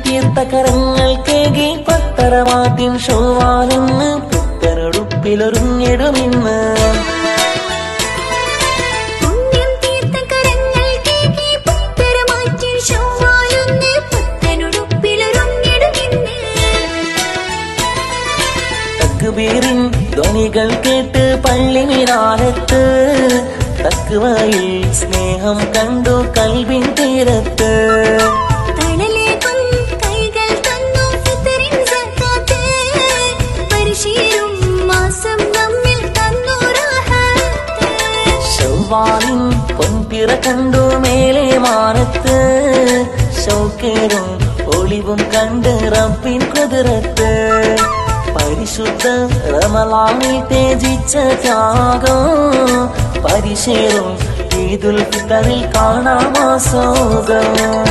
തീർത്ത കരങ്ങൾ കേകി പത്തരമാറ്റിൻ ഷോവാലെന്ന് പുത്തനൊടുപ്പിലൊരുങ്ങിടുമിന്ന് പുണ്യം തീർത്ത കരങ്ങൾ കേകി പുത്തരമാറ്റി ശൗവാലൊന്ന് പുത്തനുടുപ്പിലൊരുങ്ങിടുമിന്ന് തക്കുബീറിൻ ധ്വനികൾ കേട്ട് പള്ളി മിനാരത്ത് തക്കുവയിൽ സ്നേഹം കണ്ടു കൽവിൻ തീരത്ത് തണലേകും കൈകൾ തന്നു ഫിത്തറിൻ സക്കാത്ത് പരിശീലും മാസം നമ്മിൽ തന്നു റാഹത്ത് ശൗവാലിൻ പൊൻപിറ കണ്ടു മേലെ മാനത്ത് ശൗക്കേറും ഒളിവും കണ്ട് റബ്ബിൻ കുതിരത്ത് പരിശുദ്ധ റമലാനിൽ തേജിച്ച ത്യാഗം പരിശേറും ഈദുൽ ഫിത്തറിൽ കാണാമാസോകം